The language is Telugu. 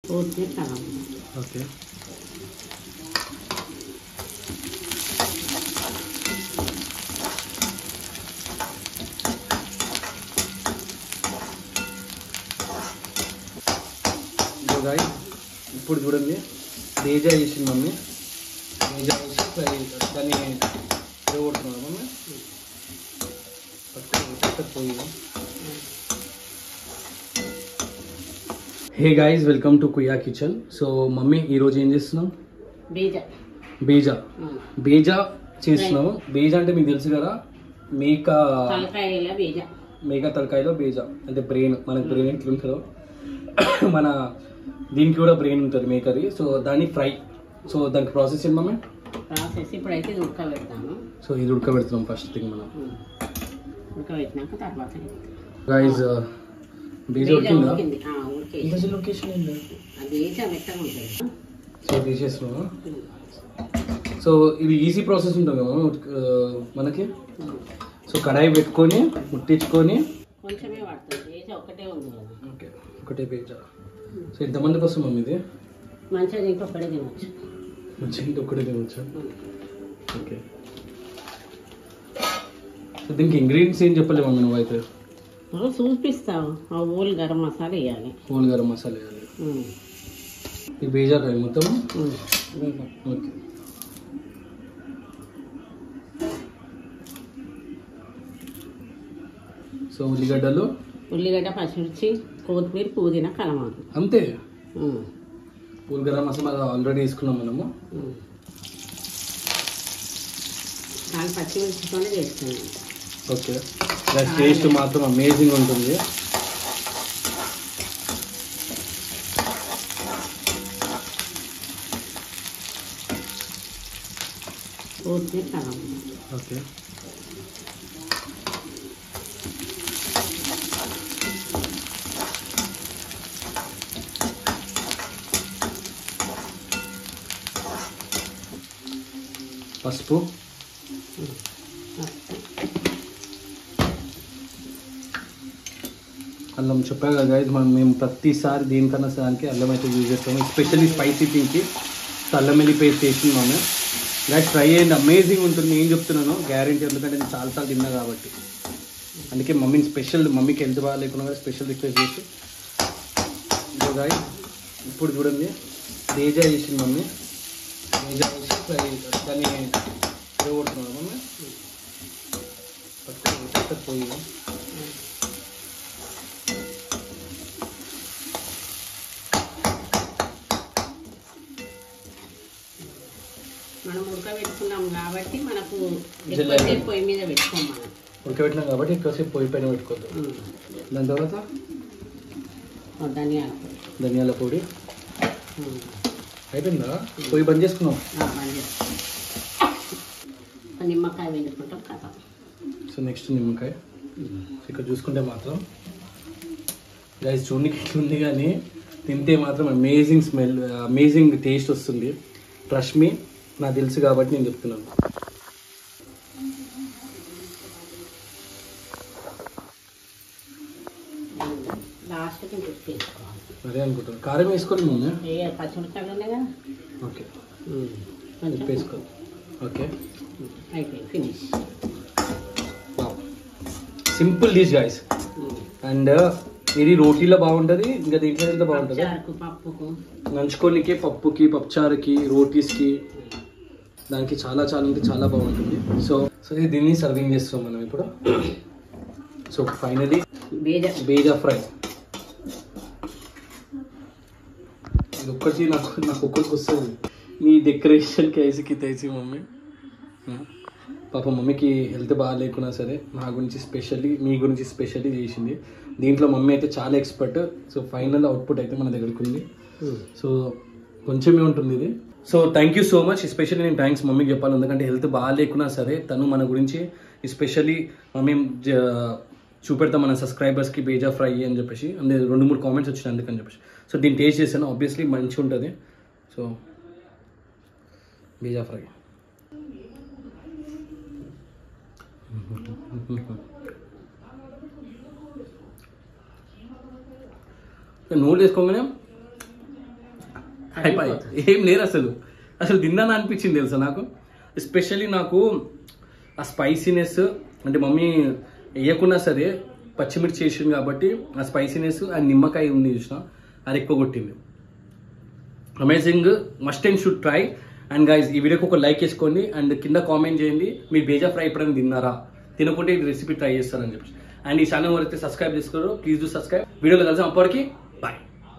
పూర్తి సగం ఓకే ఇదిగో guys, ఇప్పుడు చూడండి తేజ చేసింది మమ్మీ తేజ చేసి ఫ్రై దాన్ని కొడుతున్నాను మమ్మీ పట్టుకొని హే గాయస్ వెల్కమ్ టు కుయా కిచెన్ సో మమ్మీ ఈరోజు ఏం చేస్తున్నాం బీజ బేజా బేజా చేస్తున్నాము బేజా అంటే మీకు తెలుసు కదా మేక తలకాయల బీజ మేక తలకాయలో బేజా అంటే బ్రెయిన్ మనకి బ్రెయిన్ ఎట్లుంటుందో మన దీనికి కూడా బ్రెయిన్ ఉంటుంది మేకది సో దాన్ని ఫ్రై సో దానికి ప్రాసెస్ ఏంటి మమ్మీ ప్రాసెస్ ఇప్పుడైతే ఇది ఉడకబెడతాను సో ఇది ఉడకబెడుతున్నాం ఫస్ట్ థింగ్ మనం ఉమ్. ఉడకబెట్టినాక తర్వాత గాయస్ బేజా బీజ ఉడికిందా ఉడికింది ఆ, ఉడికేసి లొకేషన్ ఏంటి ఆ బీజ మెత్తగా ఉంటుంది సో తీసేస్తున్నాము ఉమ్. సో ఇది ఈజీ ప్రాసెస్ ఉంటుంది కదా ఉడక- ఆ, మనకి ఉమ్. సో కడాయి పెట్టుకొని ముట్టించుకొని కొంచెమే పడుతుంది బీజ ఒక్కటే ఉంది కదా ఓకే ఒకటే పేజా సో ఎంతమందికి వస్తుంది మమ్మీ ఇది మంచిగా దీంట్లో ఒక్కడే తినొచ్చు మంచిగా ఇంటి ఒక్కటే తినొచ్చా ఉమ్. ఓకే సో దీనికి ఇంగ్రీడియంట్స్ ఏం చెప్పలేము మమ్మీ నువ్వైతే నువ్వు చూపిస్తావు ఆ ఊలు గరం మసాలా వేయాలి హోల్ గరం మసాలా వేయాలి ఉమ్. ఈ బేజా కాయ మొత్తం ఉమ్. బీజ ఓకే సో ఉల్లిగడ్డలు ఉల్లిగడ్డ పచ్చిమిర్చి కొత్తిమీర పుదీనా కలమాకు అంతే um. Whole garam masala already వేసుకున్నాం మనము ఉమ్. దాని పచ్చిమిర్చితోనే చేస్తున్నాను ఓకే దాని టేస్ట్ మాత్రం అమేజింగ్ ఉంటుంది పూర్తి సగం ఓకే పసుపు అల్లం చెప్పా కదా guys, మనం మేము ప్రతిసారి దేనికన్నా దానికి అల్లం అయితే యూజ్ చేస్తాము ఎస్పెషల్లీ స్పైసీ థింగ్కి సో అల్లం వెల్లి పేస్ట్ వేసింది మమ్మీ గైస్ ట్రై చేయండి అమేజింగ్ ఉంటుంది నేను చెప్తున్నాను గ్యారెంటీ ఎందుకంటే నేను చాలాసార్లు తిన్నా కాబట్టి అందుకే మమ్మీని స్పెషల్ మమ్మీకి హెల్త్ బాగా లేకుండా కూడా స్పెషల్ రిక్వెస్ట్ చేసి ఇదిగో guys, ఇప్పుడు చూడండి తేజ చేసింది మమ్మీ తేజ చేసి ఫ్రై దాన్ని కొడుతున్నాను మమ్మీ పట్టుకొని పట్టుకొని పోయి మనం ఉడకబెట్టుకున్నాం కాబట్టి మనకు జిల్లా ఎక్కువసేపు పొయ్యి మీద పెట్టుకోం మనం ఉడకబెట్టినాం కాబట్టి ఎక్కువసేపు పొయ్యి పైన పెట్టుకోవద్దు ఉమ్. దాని తర్వాత ఓ ధనియాల పొడి ధనియాల పొడి ఉమ్. అయిపోయిందా పొయ్యి బంద్ చేసుకున్నాం ఆ, బంద్ చేస్తాం. ఒక నిమ్మకాయ పిండుకుంటాం కథ సో నెక్స్ట్ నిమ్మకాయ ఇక్కడ చూసుకుంటే మాత్రం గైస్ చూడనికి ఎట్లుంది కానీ తింటే మాత్రం అమేజింగ్ స్మెల్ అమేజింగ్ టేస్ట్ వస్తుంది ట్రస్ట్ మీ నాకు తెలుసు కాబట్టి నేను చెప్తున్నాను లాస్ట్కి ఇంకొక తీసుకోవాలి అదే అనుకుంటాను కారం వేసుకోవాలి ముందు ఏ పచ్చిమిరకాయలు ఉన్నాయి కదా ఓకే ఉమ్. కొంచెం వేసుకో ఓకే ఉమ్. అయిపోయింది finish simple dish guys and ఇది రోటీలో బాగుంటుంది ఇంకా దీంట్లో ఎంత బాగుంటుంది చారుకు పప్పుకు నంచుకోనికి పప్పుకి పప్పుచారుకి రోటీస్కి దానికి చాలా చాలా అంటే చాలా బాగుంటుంది సో సో ఇది దీన్ని సర్వింగ్ చేస్తాం మనం ఇప్పుడు సో ఫైనలీ బీజ బేజా ఫ్రై ఇది ఒక్కటి నాకు నాకు ఒక్కరికి వస్తుంది నీ డెకరేషన్కి ఐసికి తెసి మమ్మీ పాప మమ్మీకి హెల్త్ బాగా లేకున్నా సరే నా గురించి స్పెషల్లీ మీ గురించి స్పెషల్లీ చేసింది దీంట్లో మమ్మీ అయితే చాలా ఎక్స్పర్ట్ సో ఫైనల్ అవుట్పుట్ అయితే మన దగ్గరికి ఉంది సో కొంచెమే ఉంటుంది ఇది so thank you so much especially నేను థ్యాంక్స్ మమ్మీకి చెప్పాలి ఎందుకంటే హెల్త్ బాగా లేకున్నా సరే తను మన గురించి ఎస్పెషల్లీ మమ్మీ జ- చూపెడతాం మన సబ్స్క్రైబర్స్కి బేజా ఫ్రై అని చెప్పేసి అంటే రెండు మూడు కామెంట్స్ వచ్చినాయి అందుకని చెప్పేసి సో దీన్ని టేస్ట్ చేశాను ఆబ్వియస్లీ మంచిగా ఉంటుంది సో బేజా ఫ్రై నోట్ వేసుకోగానే అయిపోయి ఏం లేరు అసలు అసలు తిన్నాను అనిపించింది తెలుసా నాకు ఎస్పెషల్లీ నాకు ఆ స్పైసీనెస్ అంటే మమ్మీ వేయకున్నా సరే పచ్చిమిర్చి వేసింది కాబట్టి ఆ స్పైసీనెస్ ఆ నిమ్మకాయ ఉంది చూసిన అది ఎక్కువ కొట్టింది amazing must and should try and guys ఈ వీడియోకి ఒక లైక్ వేసుకోండి అండ్ కింద కామెంట్ చేయండి మీరు బేజా ఫ్రై ఎప్పుడైనా తిన్నారా తినకుంటే ఈ రెసిపీ ట్రై చేస్తారని చెప్పి అండ్ ఈ ఛానల్ ఎవరైతే సబ్స్క్రైబ్ చేసుకోరో ప్లీజ్ డూ సబ్స్క్రైబ్ వీడియోలో కలిసి అప్పటికి బాయ్